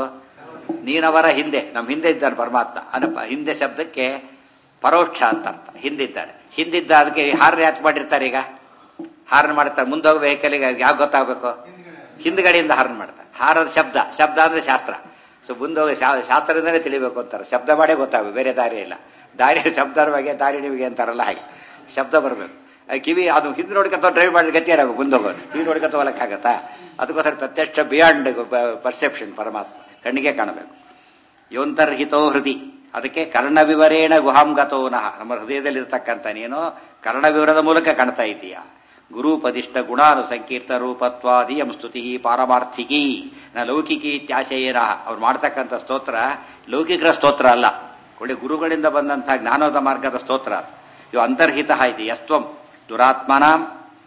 ನೀನವರ ಹಿಂದೆ ನಮ್ಮ ಹಿಂದೆ ಇದ್ದಾನೆ ಪರಮಾತ್ಮ ಅನಪ್ಪ ಹಿಂದೆ ಶಬ್ದಕ್ಕೆ ಪರೋಕ್ಷ ಅಂತ ಅರ್ಥ ಹಿಂದಿದ್ದಾನೆ ಹಿಂದಿದ್ದ ಅದಕ್ಕೆ ಹಾರ್ನ್ ಯಾಕೆ ಮಾಡಿರ್ತಾರೆ ಈಗ ಹಾರ್ನ್ ಮಾಡ್ತಾರೆ ಮುಂದೆ ಹೋಗೋ ವೆಹಿಕಲ್ಗೆ ಯಾವ ಗೊತ್ತಾಗಬೇಕು ಹಿಂದ್ಗಡೆಯಿಂದ ಹಾರ್ನ್ ಮಾಡ್ತಾರೆ ಹಾರದ ಶಬ್ದ ಶಬ್ದ ಅಂದ್ರೆ ಶಾಸ್ತ್ರ ಸೊ ಮುಂದೆ ಹೋಗಿ ಶಾಸ್ತ್ರದಿಂದನೇ ತಿಳಿಬೇಕು ಅಂತಾರೆ ಶಬ್ದ ಮಾಡೇ ಗೊತ್ತಾಗಬೇಕು ಬೇರೆ ದಾರಿ ಇಲ್ಲ ದಾರಿ ಶಬ್ದರ ಬಗ್ಗೆ ದಾರಿ ನಿಮಗೆ ಅಂತಾರಲ್ಲ ಹಾಗೆ ಶಬ್ದ ಬರಬೇಕು ಕಿವಿ ಅದು ಹಿಂದೆ ನೋಡ್ಕೊಂತ ಡ್ರೈವ್ ಮಾಡಿ ಗತಿಯಾಗಬೇಕು ಮುಂದೆ ಹೋಗೋದು ಕಿವಿ ನೋಡ್ಕೊಂತ ಹೋಗಕ್ಕಾಗತ್ತಾ ಅದಕ್ಕೋಸ್ಕರ ಪ್ರತ್ಯಕ್ಷ ಬಿಯಾಂಡ್ ಪರ್ಸೆಪ್ಷನ್ ಪರಮಾತ್ಮ ಕಣ್ಣಿಗೆ ಕಾಣಬೇಕು ಯೋಂತರ್ಹಿತೋ ಹೃದಿ ಅದಕ್ಕೆ ಕರ್ಣ ವಿವರೇಣ ಗುಹಾಂ ಗತೋ ನಹ ನಮ್ಮ ಹೃದಯದಲ್ಲಿರ್ತಕ್ಕಂಥ ನೀನು ಕರ್ಣ ವಿವರದ ಮೂಲಕ ಕಾಣ್ತಾ ಇದ್ದೀಯಾ ಗುರುಪದಿಷ್ಟ ಗುಣಾನು ಸಂಕೀರ್ತ ರೂಪತ್ವಾದಿಯಂ ಸ್ತುತಿ ಪಾರಮಾರ್ಥಿಕಿ ನ ಲೌಕಿಕಿ ಇತ್ಯಾಶಯೇನ ಅವ್ರು ಮಾಡ್ತಕ್ಕಂಥ ಸ್ತೋತ್ರ ಲೌಕಿಕರ ಸ್ತೋತ್ರ ಅಲ್ಲ ಒಳ್ಳೆ ಗುರುಗಳಿಂದ ಬಂದಂತಹ ಜ್ಞಾನದ ಮಾರ್ಗದ ಸ್ತೋತ್ರ ಅದು ಇವು ಅಂತರ್ಹಿತ ಇದೆ ಯಸ್ತ್ವಂ ದುರಾತ್ಮನಾಂ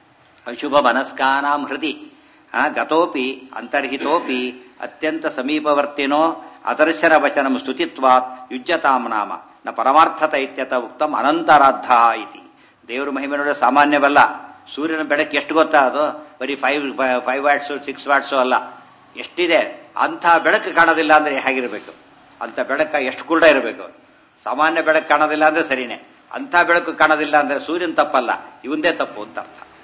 ಅಶುಭ ಮನಸ್ಕಾನಾಂ ಹೃದಿ ಗತೋಪಿ ಅಂತರ್ಹಿತೋಪಿ ಅತ್ಯಂತ ಸಮೀಪವರ್ತಿನೋ ಅದರ್ಶನ ವಚನಂ ಸ್ತುತಿತ್ವಾತ್ ಯುಜ್ಯತಾಂ ನಾಮ ನ ಪರಮಾರ್ಥತ ಇತ್ಯತ ಉಕ್ತಂ ಅನಂತರಾದ್ಧ ಇತಿ ದೇವರು ಮಹಿಮೆ ನೋಡೋ ಸಾಮಾನ್ಯವಲ್ಲ ಸೂರ್ಯನ ಬೆಳಕು ಎಷ್ಟು ಗೊತ್ತಾ ಅದು ಬರೀ five five watts six watts ಅಲ್ಲ ಎಷ್ಟಿದೆ ಅಂಥ ಬೆಳಕು ಕಾಣೋದಿಲ್ಲ ಅಂದ್ರೆ ಹೇಗಿರಬೇಕು ಅಂತ ಬೆಳಕ ಎಷ್ಟು ಕುರುಡ ಇರಬೇಕು ಸಾಮಾನ್ಯ ಬೆಳಕು ಕಾಣೋದಿಲ್ಲ ಅಂದ್ರೆ ಸರಿನೇ ಅಂಥ ಬೆಳಕು ಕಾಣೋದಿಲ್ಲ ಅಂದ್ರೆ ಸೂರ್ಯನ ತಪ್ಪಲ್ಲ ಇವಂದೇ ತಪ್ಪು ಅಂತ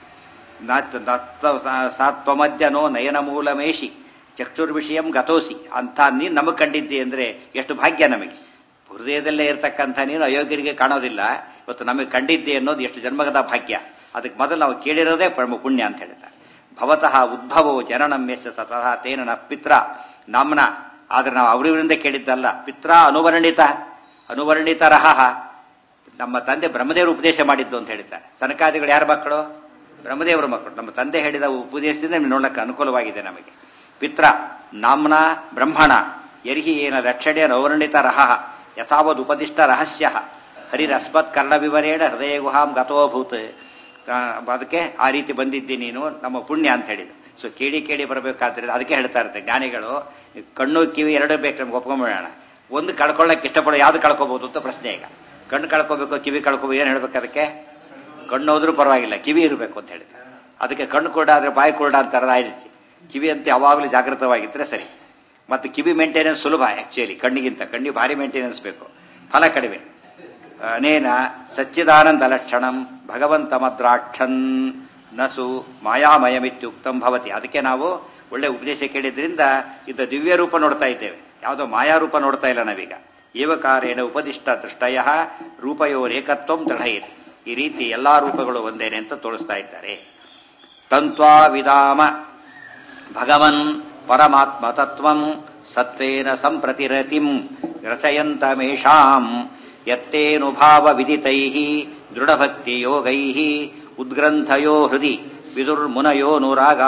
ಅರ್ಥ ಸಾತ್ವಮದ್ಯನೋ ನಯನ ಮೂಲಮೇಶಿ ಚಕ್ಷುರ್ವಿಷಯಂ ಗತೋಸಿ ಅಂತ ನೀನು ನಮಗೆ ಕಂಡಿದ್ದಿ ಅಂದ್ರೆ ಎಷ್ಟು ಭಾಗ್ಯ ನಮಗೆ ಹೃದಯದಲ್ಲೇ ಇರತಕ್ಕಂಥ ನೀನು ಅಯೋಗ್ಯರಿಗೆ ಕಾಣೋದಿಲ್ಲ ಇವತ್ತು ನಮಗೆ ಕಂಡಿದ್ದೆ ಅನ್ನೋದು ಎಷ್ಟು ಜನ್ಮಗದ ಭಾಗ್ಯ ಅದಕ್ಕೆ ಮೊದಲು ನಾವು ಕೇಳಿರೋದೇ ಪರಮ ಪುಣ್ಯ ಅಂತ ಹೇಳ್ತಾರೆ ಭವತಃ ಉದ್ಭವೋ ಜನನಂ ಯಶ ಸತಃ ತೇನ ನ ಪಿತ್ರ ನಾಮ್ನ ಆದ್ರೆ ನಾವು ಅವರಿವರಿಂದ ಕೇಳಿದ್ದಲ್ಲ ಪಿತ್ರ ಅನುವರ್ಣಿತ ಅನುವರ್ಣಿತರಹ ನಮ್ಮ ತಂದೆ ಬ್ರಹ್ಮದೇವರು ಉಪದೇಶ ಮಾಡಿದ್ದು ಅಂತ ಹೇಳ್ತಾರೆ ಸನಕಾದಿಗಳು ಯಾರ ಮಕ್ಕಳು ಬ್ರಹ್ಮದೇವರ ಮಕ್ಕಳು ನಮ್ಮ ತಂದೆ ಹೇಳಿದ ಉಪದೇಶದಿಂದ ನೋಡಕ್ಕೆ ಅನುಕೂಲವಾಗಿದೆ ನಮಗೆ ಪಿತ್ರ ನಾಮ್ನ ಬ್ರಹ್ಮಣ ಯರ್ಹಿ ಏನ ರಕ್ಷಣೆ ನವರ್ಣಿತ ರಹ ಯಥಾವದ್ ಉಪದಿಷ್ಟ ರಹಸ್ಯ ಹರಿರಸ್ಮತ್ ಕರ್ಣ ವಿವರೇಣ ಹೃದಯ ಗುಹಾಂ ಗತೋಭೂತ್ ಅದಕ್ಕೆ ಆ ರೀತಿ ಬಂದಿದ್ದಿ ನೀನು ನಮ್ಮ ಪುಣ್ಯ ಅಂತ ಹೇಳಿದ್ರು ಸೊ ಕೇಳಿ ಕೇಳಿ ಬರಬೇಕಾದ್ರೆ ಅದಕ್ಕೆ ಹೇಳ್ತಾ ಇರುತ್ತೆ ಜ್ಞಾನಿಗಳು ಕಣ್ಣು ಕಿವಿ ಎರಡೂ ಬೇಕು ನಮ್ಗೆ ಒಪ್ಕೊಂಬಿಡೋಣ ಒಂದು ಕಳ್ಕೊಳ್ಳಕ್ಕೆ ಇಷ್ಟಪಡೋ ಯಾವ್ದು ಕಳ್ಕೋಬಹುದು ಅಂತ ಪ್ರಶ್ನೆ ಈಗ ಕಣ್ಣು ಕಳ್ಕೋಬೇಕು ಕಿವಿ ಕಳ್ಕೋಬೇಕು ಏನ್ ಹೇಳ್ಬೇಕು ಅದಕ್ಕೆ ಕಣ್ಣು ಹೋದ್ರೂ ಪರವಾಗಿಲ್ಲ ಕಿವಿ ಇರಬೇಕು ಅಂತ ಹೇಳಿದ್ರೆ ಅದಕ್ಕೆ ಕಣ್ಣು ಕೂಡ ಆದ್ರೆ ಬಾಯಿ ಕೂಡ ಅಂತಾರಲ್ಲ ಆ ರೀತಿ ಕಿವಿ ಅಂತ ಯಾವಾಗಲೂ ಜಾಗೃತವಾಗಿದ್ರೆ ಸರಿ ಮತ್ತು ಕಿವಿ ಮೇಂಟೆನೆನ್ಸ್ ಸುಲಭ ಆಕ್ಚುಲಿ ಕಣ್ಣಿಗಿಂತ ಕಣ್ಣಿಗೆ ಭಾರಿ ಮೇಂಟೆನೆನ್ಸ್ ಬೇಕು ಫಲ ಕಡಿಮೆ ಅನೇನ ಸಚ್ಚಿದಾನಂದ ಲಕ್ಷಣಂ ಭಗವಂತ ಮದ್ರಾಕ್ಷನ್ ನಸು ಮಾಯಾಮಯಮಿತ್ಯುಕ್ತಂ ಭವತಿ ಅದಕ್ಕೆ ನಾವು ಒಳ್ಳೆ ಉಪದೇಶ ಕೇಳಿದ್ರಿಂದ ಇದ್ದ ದಿವ್ಯ ರೂಪ ನೋಡ್ತಾ ಇದ್ದೇವೆ ಯಾವುದೋ ಮಾಯಾರೂಪ ನೋಡ್ತಾ ಇಲ್ಲ ನಾವೀಗ ಏವಕಾರೇಣ ಉಪದಿಷ್ಟ ದೃಷ್ಟಯ ರೂಪಯೋರೇಕತ್ವಂ ದೃಢಯಿರಿ ಈ ರೀತಿ ಎಲ್ಲಾ ರೂಪಗಳು ಒಂದೇನೆ ಅಂತ ತೋರಿಸ್ತಾ ಇದ್ದಾರೆ ತಂತ್ವಾ ವಿಧಾಮ ಭಗವನ್ ಪರಮಾತ್ಮ ತತ್ವಂ ಸತ್ವೇನ ಸಂಪ್ರತಿರತಿಂ ರಚಯಂತಮೇಷಾಂ ಯತ್ತೇನುಭಾವ ವಿದಿತೈ ದೃಢಭಕ್ತಿ ಯೋಗೈ ಉದ್ಗ್ರಂಥಯೋ ಹೃದಿ ವಿದುರ್ಮುನಯೋನುರಾಗಾ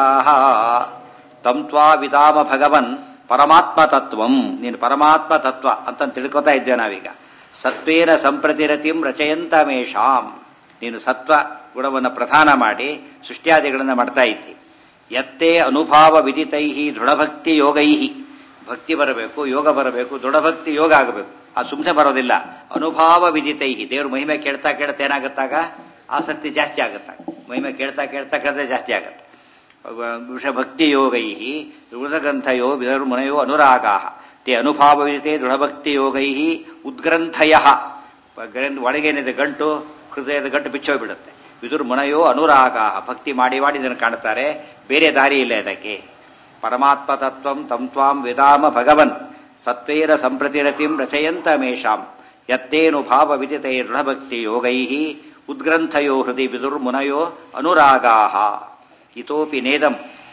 ತಂತ್ವಾ ವಿಧಾಮ ಭಗವನ್ ಪರಮಾತ್ಮ ತತ್ವಂ ನೀನು ಪರಮಾತ್ಮ ತತ್ವ ಅಂತ ತಿಳ್ಕೊತಾ ಇದ್ದೇವೆ ನಾವೀಗ ಸತ್ವೇನ ಸಂಪ್ರತಿರತಿಂ ರಚಯಂತಮೇಷಾಂ ನೀನು ಸತ್ವ ಗುಣವನ್ನು ಪ್ರಧಾನ ಮಾಡಿ ಸೃಷ್ಟಿಯಾದಿಗಳನ್ನು ಮಾಡ್ತಾ ಇದ್ದಿ ಎತ್ತೇ ಅನುಭಾವ ವಿದಿತೈ ದೃಢಭಕ್ತಿ ಯೋಗೈ ಭಕ್ತಿ ಬರಬೇಕು ಯೋಗ ಬರಬೇಕು ದೃಢಭಕ್ತಿ ಯೋಗ ಆಗಬೇಕು ಅದು ಸುಮ್ಮನೆ ಬರೋದಿಲ್ಲ ಅನುಭಾವ ವಿದಿತೈ ದೇವ್ರ ಮಹಿಮೆ ಕೇಳ್ತಾ ಕೇಳ್ತಾ ಏನಾಗುತ್ತಾಗ ಆಸಕ್ತಿ ಜಾಸ್ತಿ ಆಗುತ್ತಾಗ ಮಹಿಮೆ ಕೇಳ್ತಾ ಕೇಳ್ತಾ ಕೇಳ್ತಾ ಜಾಸ್ತಿ ಆಗುತ್ತೆ ವಿಷಭಕ್ತಿ ಯೋಗೈ ಋತಗ್ರಂಥಯೋ ವಿಧರ್ಮುನಯೋ ಅನುರಾಗಾ ತೇ ಅನುಭಾವ ವಿದಿತೆ ದೃಢಭಕ್ತಿ ಯೋಗೈ ಉದ್ಗ್ರಂಥಯ ಒಳಗೇನಿದೆ ಗಂಟು ಹೃದಯದ ಗಂಟು ಬಿಚ್ಚೋಗ್ಬಿಡುತ್ತೆ ವಿದುರ್ಮುನಯೋ ಅನುರಾಗ ಭಕ್ತಿ ಮಾಡಿ ಮಾಡಿ ಇದನ್ನು ಕಾಣುತ್ತಾರೆ ಬೇರೆ ದಾರಿ ಇಲ್ಲ ಇದಕ್ಕೆ ಪರಮಾತ್ಮ ತತ್ವಂ ತಂ ತ್ವಾಂ ವಿಧಾಮ ಭಗವನ್ ಸತ್ವೇರ ಸಂಪ್ರತಿರತಿಂ ರಚಯಂತ ಮೇಷಾಂ ಯತ್ತೇನು ಭಾವ ವಿದಿತೈ ದೃಢಭಕ್ತಿ ಯೋಗೈ ಉದ್ಗ್ರಂಥಯೋ ಹೃದಯ ವಿದುರ್ಮುನಯೋ ಅನುರಾಗಾ ಇತೋಪಿ ನೇದಂ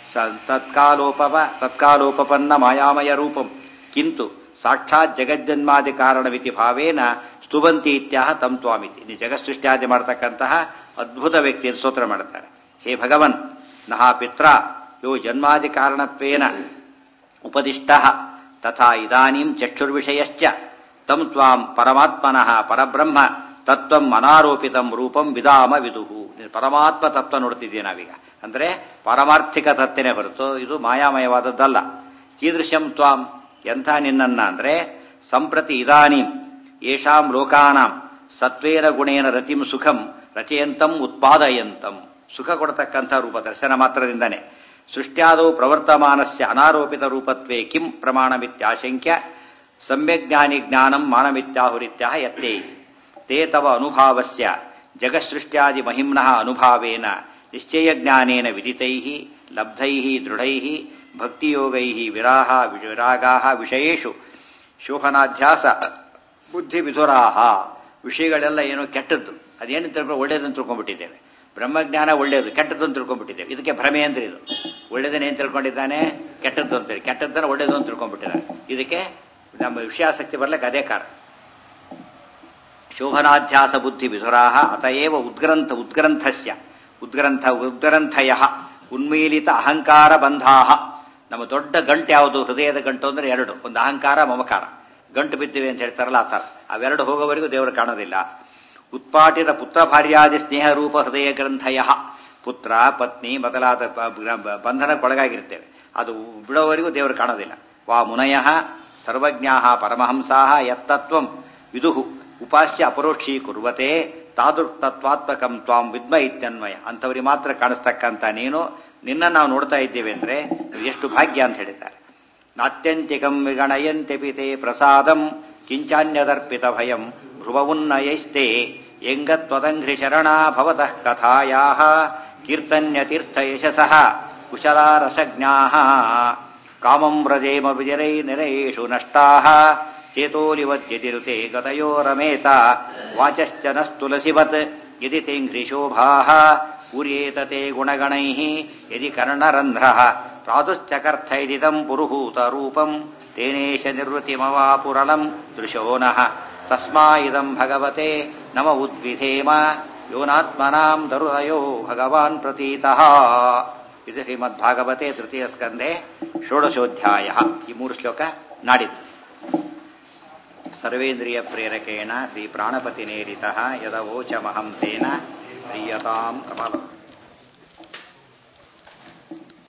ತತ್ಕಾಲೋಪವ ತತ್ಕಾಲೋಪಪನ್ನ ಮಾಯಾಮಯ ರೂಪಂ ಕಿಂತು ಸಾಕ್ಷಾತ್ ಜಗಜ್ಜನ್ಮಾದಿ ಕಾರಣವಿತಿ ಭಾವೇನ ಸ್ತುವಂತಿ ಇತ್ಯಾಹ ತಂ ತ್ವಾಮಿತಿ ನೀ ಜಗತ್ಸೃಷ್ಟಿಯಾದಿ ಮಾಡತಕ್ಕಂತಹ ಅದ್ಭುತ ವ್ಯಕ್ತಿಯನ್ನು ಸ್ತೋತ್ರ ಮಾಡುತ್ತಾರೆ ಹೇ ಭಗವನ್ ನಹ ಪಿತ್ರ ಯೋ ಜನ್ಮಾದಿ ಕಾರಣತ್ವೇನ ಉಪದಿಷ್ಟ ತಥಾ ಇದಾನೀಂ ಚಕ್ಷುರ್ವಿಷಯಶ್ಚ ತಂ ತ್ವಾಂ ಪರಮಾತ್ಮನಃ ಪರಬ್ರಹ್ಮ ತತ್ವಂ ಅನಾರೋಪಿತಂ ರೂಪಂ ವಿಧಾಮ ವಿದುಹು ಪರಮಾತ್ಮ ತತ್ವ ನೋಡ್ತಿದ್ದೀವಿ ನಾವೀಗ ಅಂದ್ರೆ ಪಾರಮಾರ್ಥಿಕ ತತ್ವನೇ ಹೊರತು ಇದು ಮಾಯಾಮಯವಾದದ್ದಲ್ಲ ಕೀದೃಶಂ ತ್ವಾಂ ಎಂಥ ನಿನ್ನನ್ನ ಅಂದ್ರೆ ಸಂಪ್ರತಿ ಇದಾನೀಂ ಯೇಷಾಂ ಲೋಕಾನಾಂ ಸತ್ವೇನ ಗುಣೇನ ರತಿಂ ಸುಖಂ ರಚಯಂತಂ ಉತ್ಪಾದಯಂತಂ ಸುಖ ಕೊಡತಕ್ಕಂಥ ರೂಪ ದರ್ಶನ ಮಾತ್ರದಿಂದನೇ ಸೃಷ್ಟ್ಯಾದೌ ಪ್ರವರ್ತಮಾನಸ್ಯ ಅನಾರೋಪಿತ ರೂಪತ್ವೇ ಕಿಂ ಪ್ರಮಾಣಮಿತ್ಯಾಶಂಕ್ಯ ಸಮ್ಯಜ್ಞಾನಿ ಜ್ಞಾನಂ ಮಾನಮಿತ್ಯಾಹುರಿತ್ಯಾಹ ಯತ್ತೇ ತೇ ತವ ಅನುಭಾವಸ್ಯ ಜಗತ್ಸೃಷ್ಟ್ಯಾದಿ ಮಹಿಮ್ನಃ ಅನುಭಾವೇನ ನಿಶ್ಚಯ ಜ್ಞಾನೇನ ವಿದಿತೈ ಲಬ್ಧೈ ದೃಢೈ ಭಕ್ತಿಯೋಗೈ ವಿರಾಹ ವಿರಾಗಾ ವಿಷಯೇಷು ಶೋಭನಾಧ್ಯಾಸ ಬುದ್ಧಿ ವಿಧುರಾಹ ವಿಷಯಗಳೆಲ್ಲ ಏನೋ ಕೆಟ್ಟದ್ದು ಅದೇನು ತಿಳ್ಕೊಂಡು ಒಳ್ಳೇದನ್ನು ತಿಳ್ಕೊಂಡ್ಬಿಟ್ಟಿದ್ದೇವೆ ಬ್ರಹ್ಮಜ್ಞಾನ ಒಳ್ಳೇದು ಕೆಟ್ಟದ್ದು ಅಂತ ತಿಳ್ಕೊಂಡ್ಬಿಟ್ಟಿದ್ದೇವೆ ಇದಕ್ಕೆ ಭ್ರಮೆ ಅಂದ್ರೆ ಇದು ಒಳ್ಳೇದನ್ನ ಏನ್ ತಿಳ್ಕೊಂಡಿದ್ದಾನೆ ಕೆಟ್ಟದ್ದು ಅಂತೇಳಿ ಕೆಟ್ಟದ್ದನ್ನ ಒಳ್ಳೇದು ಅಂತ ತಿಳ್ಕೊಂಡ್ಬಿಟ್ಟಿದ್ದಾನೆ ಇದಕ್ಕೆ ನಮ್ಮ ವಿಷಯಾಸಕ್ತಿ ಬರ್ಲಿಕ್ಕೆ ಅದೇ ಕಾರಣ ಶೋಭನಾಧ್ಯಾಸ ಬುದ್ಧಿ ವಿಧುರಾಹ ಅತಏವ ಉದ್ಗ್ರಂಥ ಉದ್ಗ್ರಂಥಸ್ಯ ಉದ್ಗ್ರಂಥ ಉದ್ಗ್ರಂಥಯ ಉನ್ಮೀಲಿತ ಅಹಂಕಾರ ಬಂಧಾಹ ನಮ್ಮ ದೊಡ್ಡ ಗಂಟು ಯಾವುದು ಹೃದಯದ ಗಂಟು ಅಂದ್ರೆ ಎರಡು ಒಂದು ಅಹಂಕಾರ ಮಮಕಾರ ಗಂಟು ಬಿದ್ದಿವೆ ಅಂತ ಹೇಳ್ತಾರಲ್ಲ ಆ ಥರ ಅವೆರಡು ಹೋಗೋವರೆಗೂ ದೇವರು ಕಾಣೋದಿಲ್ಲ ಉತ್ಪಾಟಿತ ಪುತ್ರ ಭಾರ್ಯಾದಿ ಸ್ನೇಹ ರೂಪ ಹೃದಯ ಗ್ರಂಥಯ ಪುತ್ರ ಪತ್ನಿ ಮೊದಲಾದ ಬಂಧನಕ್ಕೊಳಗಾಗಿರ್ತೇವೆ ಅದು ಬಿಡೋವರೆಗೂ ದೇವರು ಕಾಣೋದಿಲ್ಲ ವಾ ಮುನಯ ಸರ್ವಜ್ಞಾ ಪರಮಹಂಸಾ ಯತ್ತತ್ವಂ ವಿದುಹು ಉಪಾಸ್ಯ ಅಪರೋಕ್ಷೀ ಕುರುವತೆ ತಾದೃಕ್ತತ್ವಾತ್ಮಕಂ ತ್ವಾಂ ವಿದ್ಮ ಇತ್ಯನ್ವಯ ಅಂಥವ್ರಿಗೆ ಮಾತ್ರ ಕಾಣಿಸ್ತಕ್ಕಂಥ ನೀನು ನಿನ್ನ ನಾವು ನೋಡ್ತಾ ಇದ್ದೇವೆ ಅಂದ್ರೆ ಎಷ್ಟು ಭಾಗ್ಯ ಅಂತ ಹೇಳಿದ್ದಾರೆ ನಾತ್ಯಂತಿಕಂ ವಿಗಣಯಂತೆ ಪಿತೆ ಪ್ರಸಾದಂ ಕಿಂಚಾನ್ಯದರ್ಪಿತ ಭಯಂ ಭ್ರುವವುನ್ನಯೈಸ್ತೆ ಎಂಗತ್ವದಂಘ್ರಿ ಶರಣಾ ಭವತಃ ಕಥಾಯಾ ಕೀರ್ತನ್ಯತೀರ್ಥ ಯಶಸಃ ಕುಶಲಾರಸಜ್ಞಾ ಕಾಮಂ ವ್ರಜೇಮ ವಿಜರೈ ನಿರಯೇಷು ನಷ್ಟಾ ಚೇತೋಲಿವದ್ಯತಿರುತೆ ಗತಯೋ ರಮೇತ ವಾಚಶ್ಚ ನಸ್ತುಲಸಿವತ್ ಯದಿ ತೇಂಘ್ರಿಶೋಭಾ ಪೂರ್ಯೇತತೆ ಗುಣಗಣೈ ಯದಿ ಕರ್ಣರಂಧ್ರ ಪ್ರಾದುಶ್ಚಕರ್ಥೈದಿದಂ ಪುರುಹೂತ ರೂಪಂ ತೇನೇಶ ನಿರ್ವೃತಿಮವಾಪುರಳಂ ದೃಶೋನಃ ತಸ್ಮಾ ಇದಂ ಭಗವತೆ ನಮ ಉದ್ವಿಧೇಮ ಯೋನಾತ್ಮನಾಂ ದರುಹಯೋ ಭಗವಾನ್ ಪ್ರತೀತಃ ಇದು ಶ್ರೀಮದ್ಭಾಗವತೆ ತೃತೀಯ ಸ್ಕಂದೆ ಷೋಡಶೋಧ್ಯಾಯ ಈ ಮೂರು ಶ್ಲೋಕ ನಾಡಿದ್ದು ಸರ್ವೇಂದ್ರಿಯ ಪ್ರೇರಕೇಣ ಶ್ರೀ ಪ್ರಾಣಪತಿ ನೇರಿತ ಯದವೋಚಮಹಂ ತೇನ ಪ್ರೀಯತಾಂ ಕಮಲ